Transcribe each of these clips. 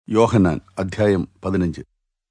യോഹന്നാൻ അധ്യായം പതിനഞ്ച്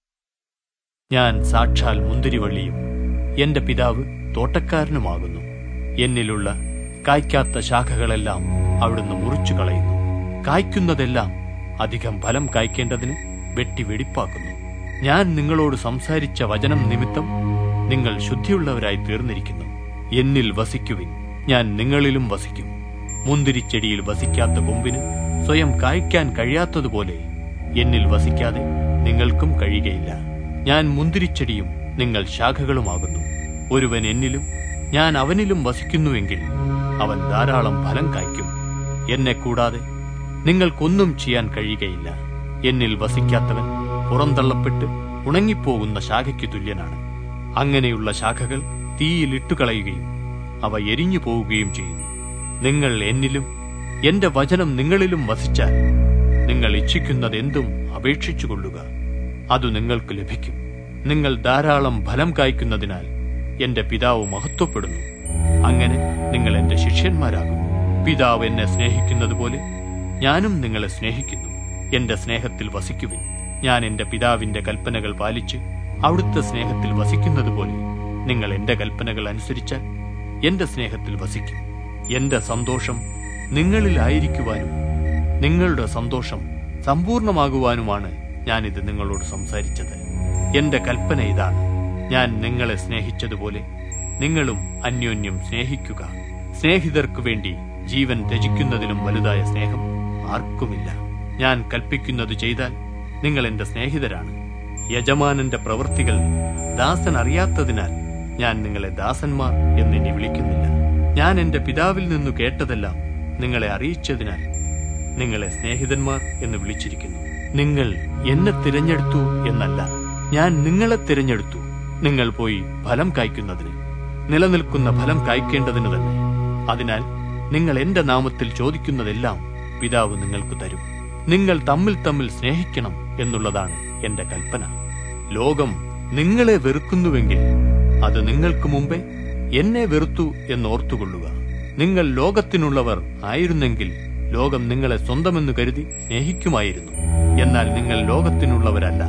ഞാൻ സാക്ഷാൽ മുന്തിരിവള്ളിയും എന്റെ പിതാവ് തോട്ടക്കാരനുമാകുന്നു എന്നിലുള്ള കായ്ക്കാത്ത ശാഖകളെല്ലാം അവിടുന്ന് മുറിച്ചു കളയുന്നു കായ്ക്കുന്നതെല്ലാം അധികം ഫലം കായ്ക്കേണ്ടതിന് വെട്ടി വെടിപ്പാക്കുന്നു ഞാൻ നിങ്ങളോട് സംസാരിച്ച വചനം നിമിത്തം നിങ്ങൾ ശുദ്ധിയുള്ളവരായി തീർന്നിരിക്കുന്നു എന്നിൽ വസിക്കുവിൻ ഞാൻ നിങ്ങളിലും വസിക്കും മുന്തിരിച്ചെടിയിൽ വസിക്കാത്ത കൊമ്പിന് സ്വയം കായ്ക്കാൻ കഴിയാത്തതുപോലെ എന്നിൽ വസിക്കാതെ നിങ്ങൾക്കും കഴിയുകയില്ല ഞാൻ മുന്തിരിച്ചെടിയും നിങ്ങൾ ശാഖകളുമാകുന്നു ഒരുവൻ എന്നിലും ഞാൻ അവനിലും വസിക്കുന്നുവെങ്കിൽ അവൻ ധാരാളം ഫലം കായ്ക്കും എന്നെ കൂടാതെ നിങ്ങൾക്കൊന്നും ചെയ്യാൻ കഴിയുകയില്ല എന്നിൽ വസിക്കാത്തവൻ പുറന്തള്ളപ്പെട്ട് ഉണങ്ങിപ്പോകുന്ന ശാഖയ്ക്ക് തുല്യനാണ് അങ്ങനെയുള്ള ശാഖകൾ തീയിൽ ഇട്ടുകളയുകയും അവ എരിഞ്ഞു പോവുകയും ചെയ്യുന്നു നിങ്ങൾ എന്നിലും എന്റെ വചനം നിങ്ങളിലും വസിച്ചാൽ നിങ്ങൾ ഇച്ഛിക്കുന്നതെന്തും അപേക്ഷിച്ചുകൊള്ളുക അതു നിങ്ങൾക്ക് ലഭിക്കും നിങ്ങൾ ധാരാളം ഫലം കായ്ക്കുന്നതിനാൽ എന്റെ പിതാവ് മഹത്വപ്പെടുന്നു അങ്ങനെ നിങ്ങൾ എന്റെ ശിഷ്യന്മാരാകും പിതാവ് എന്നെ സ്നേഹിക്കുന്നതുപോലെ ഞാനും നിങ്ങളെ സ്നേഹിക്കുന്നു എന്റെ സ്നേഹത്തിൽ വസിക്കുവിൻ ഞാൻ എന്റെ പിതാവിന്റെ കൽപ്പനകൾ പാലിച്ച് അവിടുത്തെ സ്നേഹത്തിൽ വസിക്കുന്നതുപോലെ നിങ്ങൾ എന്റെ കൽപ്പനകൾ അനുസരിച്ചാൽ എന്റെ സ്നേഹത്തിൽ വസിക്കും എന്റെ സന്തോഷം നിങ്ങളിലായിരിക്കുവാനും നിങ്ങളുടെ സന്തോഷം സമ്പൂർണമാകുവാനുമാണ് ഞാനിത് നിങ്ങളോട് സംസാരിച്ചത് എന്റെ കൽപ്പന ഇതാണ് ഞാൻ നിങ്ങളെ സ്നേഹിച്ചതുപോലെ നിങ്ങളും അന്യോന്യം സ്നേഹിക്കുക സ്നേഹിതർക്കു വേണ്ടി ജീവൻ ത്യജിക്കുന്നതിലും വലുതായ സ്നേഹം ആർക്കുമില്ല ഞാൻ കൽപ്പിക്കുന്നത് ചെയ്താൽ നിങ്ങൾ എന്റെ സ്നേഹിതരാണ് യജമാനന്റെ പ്രവൃത്തികൾ ദാസൻ അറിയാത്തതിനാൽ ഞാൻ നിങ്ങളെ ദാസന്മാർ എന്നിനി വിളിക്കുന്നില്ല ഞാൻ എന്റെ പിതാവിൽ നിന്നു കേട്ടതെല്ലാം നിങ്ങളെ അറിയിച്ചതിനാൽ നിങ്ങളെ സ്നേഹിതന്മാർ എന്ന് വിളിച്ചിരിക്കുന്നു നിങ്ങൾ എന്നെ തിരഞ്ഞെടുത്തു എന്നല്ല ഞാൻ നിങ്ങളെ തിരഞ്ഞെടുത്തു നിങ്ങൾ പോയി ഫലം കായ്ക്കുന്നതിന് നിലനിൽക്കുന്ന ഫലം കായ്ക്കേണ്ടതിന് തന്നെ അതിനാൽ നിങ്ങൾ എന്റെ നാമത്തിൽ ചോദിക്കുന്നതെല്ലാം പിതാവ് നിങ്ങൾക്ക് തരും നിങ്ങൾ തമ്മിൽ തമ്മിൽ സ്നേഹിക്കണം എന്നുള്ളതാണ് എന്റെ കൽപ്പന ലോകം നിങ്ങളെ വെറുക്കുന്നുവെങ്കിൽ അത് നിങ്ങൾക്ക് മുമ്പേ എന്നെ വെറുത്തു എന്നോർത്തുകൊള്ളുക നിങ്ങൾ ലോകത്തിനുള്ളവർ ആയിരുന്നെങ്കിൽ ലോകം നിങ്ങളെ സ്വന്തമെന്ന് കരുതി സ്നേഹിക്കുമായിരുന്നു എന്നാൽ നിങ്ങൾ ലോകത്തിനുള്ളവരല്ല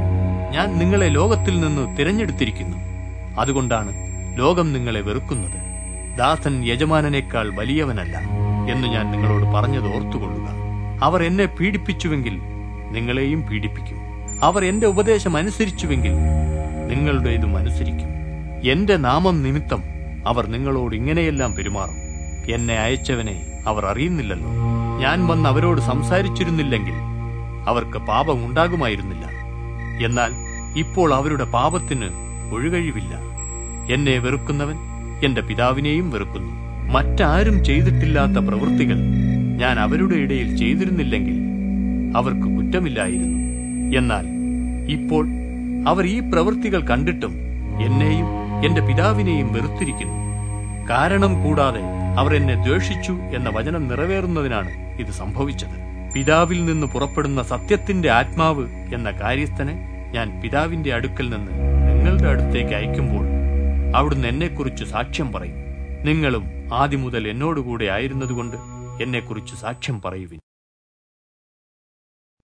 ഞാൻ നിങ്ങളെ ലോകത്തിൽ നിന്ന് തിരഞ്ഞെടുത്തിരിക്കുന്നു അതുകൊണ്ടാണ് ലോകം നിങ്ങളെ വെറുക്കുന്നത് ദാസൻ യജമാനനേക്കാൾ വലിയവനല്ല എന്ന് ഞാൻ നിങ്ങളോട് പറഞ്ഞത് ഓർത്തുകൊള്ളുക അവർ എന്നെ പീഡിപ്പിച്ചുവെങ്കിൽ നിങ്ങളെയും പീഡിപ്പിക്കും അവർ എന്റെ ഉപദേശം അനുസരിച്ചുവെങ്കിൽ നിങ്ങളുടേതും അനുസരിക്കും എന്റെ നാമം നിമിത്തം അവർ നിങ്ങളോട് ഇങ്ങനെയെല്ലാം പെരുമാറും എന്നെ അയച്ചവനെ അവർ അറിയുന്നില്ലല്ലോ ഞാൻ വന്ന് അവരോട് സംസാരിച്ചിരുന്നില്ലെങ്കിൽ അവർക്ക് പാപം ഉണ്ടാകുമായിരുന്നില്ല എന്നാൽ ഇപ്പോൾ അവരുടെ പാപത്തിന് ഒഴുകഴിവില്ല എന്നെ വെറുക്കുന്നവൻ എന്റെ പിതാവിനെയും വെറുക്കുന്നു മറ്റാരും ചെയ്തിട്ടില്ലാത്ത പ്രവൃത്തികൾ ഞാൻ അവരുടെ ഇടയിൽ ചെയ്തിരുന്നില്ലെങ്കിൽ അവർക്ക് കുറ്റമില്ലായിരുന്നു എന്നാൽ ഇപ്പോൾ അവർ ഈ പ്രവൃത്തികൾ കണ്ടിട്ടും എന്നെയും എന്റെ പിതാവിനെയും വെറുത്തിരിക്കുന്നു കാരണം കൂടാതെ അവർ എന്നെ ദ്വേഷിച്ചു എന്ന വചനം നിറവേറുന്നതിനാണ് ഇത് സംഭവിച്ചത് പിതാവിൽ നിന്ന് പുറപ്പെടുന്ന സത്യത്തിന്റെ ആത്മാവ് എന്ന കാര്യസ്ഥനെ ഞാൻ പിതാവിന്റെ അടുക്കൽ നിന്ന് നിങ്ങളുടെ അടുത്തേക്ക് അയക്കുമ്പോൾ അവിടുന്ന് എന്നെക്കുറിച്ച് സാക്ഷ്യം പറയും നിങ്ങളും ആദ്യം മുതൽ എന്നോടുകൂടെ ആയിരുന്നതുകൊണ്ട് എന്നെക്കുറിച്ച് സാക്ഷ്യം പറയുവിൻ